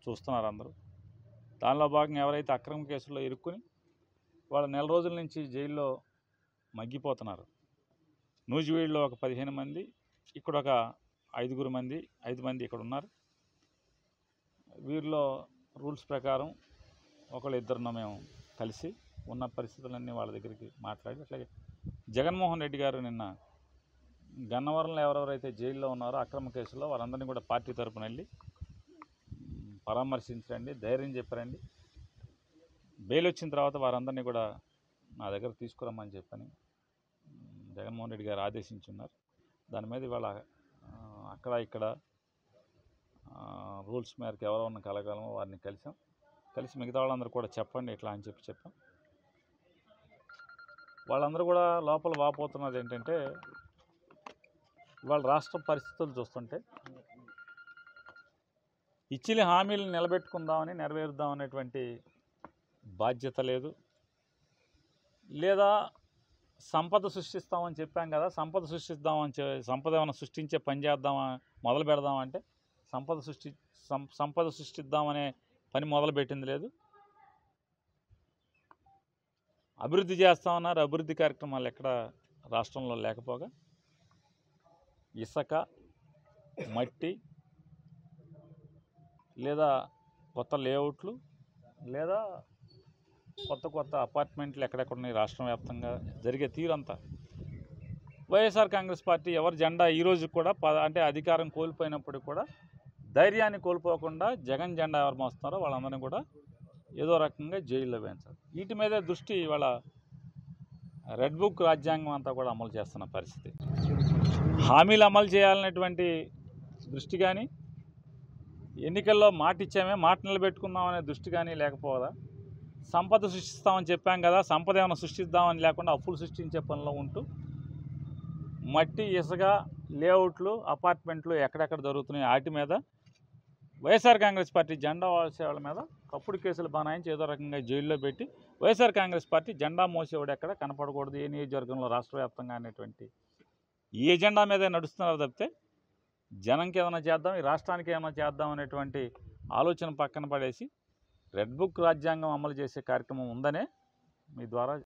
చూస్తున్నారు అందరూ దానిలో భాగంగా ఎవరైతే అక్రమ కేసుల్లో ఇరుక్కుని వాళ్ళ నెల రోజుల నుంచి జైల్లో మగ్గిపోతున్నారు నూజివీడులో ఒక పదిహేను మంది ఇక్కడ ఒక ఐదుగురు మంది ఐదు మంది ఇక్కడ ఉన్నారు వీరిలో రూల్స్ ప్రకారం ఒకళ్ళు ఇద్దరున్న మేము కలిసి ఉన్న పరిస్థితులన్నీ వాళ్ళ దగ్గరికి మాట్లాడి అట్లాగే జగన్మోహన్ రెడ్డి గారు నిన్న గన్నవరంలో ఎవరెవరైతే జైల్లో ఉన్నారో అక్రమ కేసులో వారందరినీ కూడా పార్టీ తరపున వెళ్ళి మ్, పరామర్శించరండి ధైర్యం చెప్పారండి బెయిల్ వచ్చిన తర్వాత వారందరినీ కూడా నా దగ్గర తీసుకురమ్మని చెప్పని మ్, జగన్మోహన్ రెడ్డి గారు ఆదేశించున్నారు దాని మీద ఇవాళ ఆ, అక్కడ ఇక్కడ ఆ, రూల్స్ మేరకు ఎవరెవరిని కలగలమో వారిని కలిసాం కలిసి మిగతా వాళ్ళందరూ కూడా చెప్పండి ఇట్లా అని చెప్పి చెప్పాం వాళ్ళందరూ కూడా లోపల వాపోతున్నది ఏంటంటే ఇవాళ రాష్ట్ర పరిస్థితులు చూస్తుంటే ఇచ్చిన హామీలు నిలబెట్టుకుందామని నెరవేరుద్దాం అనేటువంటి బాధ్యత లేదు లేదా సంపద సృష్టిస్తామని చెప్పాం కదా సంపద సృష్టిస్తామని చె- సంపద ఏమైనా సృష్టించే పని చేద్దామా మొదలు పెడదామంటే సంపద సృష్టి సం- సంపద సృష్టిద్దామనే పని మొదలుపెట్టింది లేదు అభివృద్ధి చేస్తామన్నారు అభివృద్ధి కార్యక్రమాలు ఎక్కడ రాష్ట్రంలో లేకపోగా ఇసుక మట్టి లేదా కొత్త లేఅవుట్లు లేదా కొత్త కొత్త అపార్ట్మెంట్లు ఎక్కడెక్కడ ఉన్నాయి రాష్ట్రం వ్యాప్తంగా జరిగే తీరంతా వైఎస్ఆర్ కాంగ్రెస్ పార్టీ ఎవరి జెండా ఈరోజు కూడా ప అంటే అధికారం కోల్పోయినప్పుడు కూడా ధైర్యాన్ని కోల్పోకుండా జగన్ జెండా ఎవరు మోస్తున్నారో వాళ్ళందరినీ కూడా ఏదో రకంగా జైల్లో వేయించాలి వీటి మీదే దృష్టి ఇవాళ రెడ్ బుక్ రాజ్యాంగం అంతా కూడా అమలు చేస్తున్న పరిస్థితి హామీలు అమలు చేయాలనేటువంటి దృష్టి కానీ ఎన్నికల్లో మాట ఇచ్చామే మాట నిలబెట్టుకుందాం అనే దృష్టి కానీ లేకపోదా సంపద సృష్టిస్తామని చెప్పాం కదా సంపద ఏమైనా సృష్టిద్దామని లేకుండా అప్పులు సృష్టించే పనిలో ఉంటూ మట్టి ఇసుక లేఅవుట్లు అపార్ట్మెంట్లు ఎక్కడెక్కడ జరుగుతున్నాయి వాటి మీద వైఎస్ఆర్ కాంగ్రెస్ పార్టీ జెండా మోసేవాళ్ళ మీద తప్పుడు కేసులు బనాయించి ఏదో రకంగా జైల్లో పెట్టి వైఎస్ఆర్ కాంగ్రెస్ పార్టీ జెండా మోసేవాడు ఎక్కడ కనపడకూడదు ఏ నియోజకవర్గంలో రాష్ట్ర వ్యాప్తంగా అనేటువంటి ఈ ఎజెండా మీదే నడుస్తున్నారు తప్పితే జనంకి ఏమైనా చేద్దాం ఈ రాష్ట్రానికి ఏమైనా చేద్దాం అనేటువంటి ఆలోచన పక్కన పడేసి రెడ్ బుక్ రాజ్యాంగం అమలు చేసే కార్యక్రమం ఉందనే మీ ద్వారా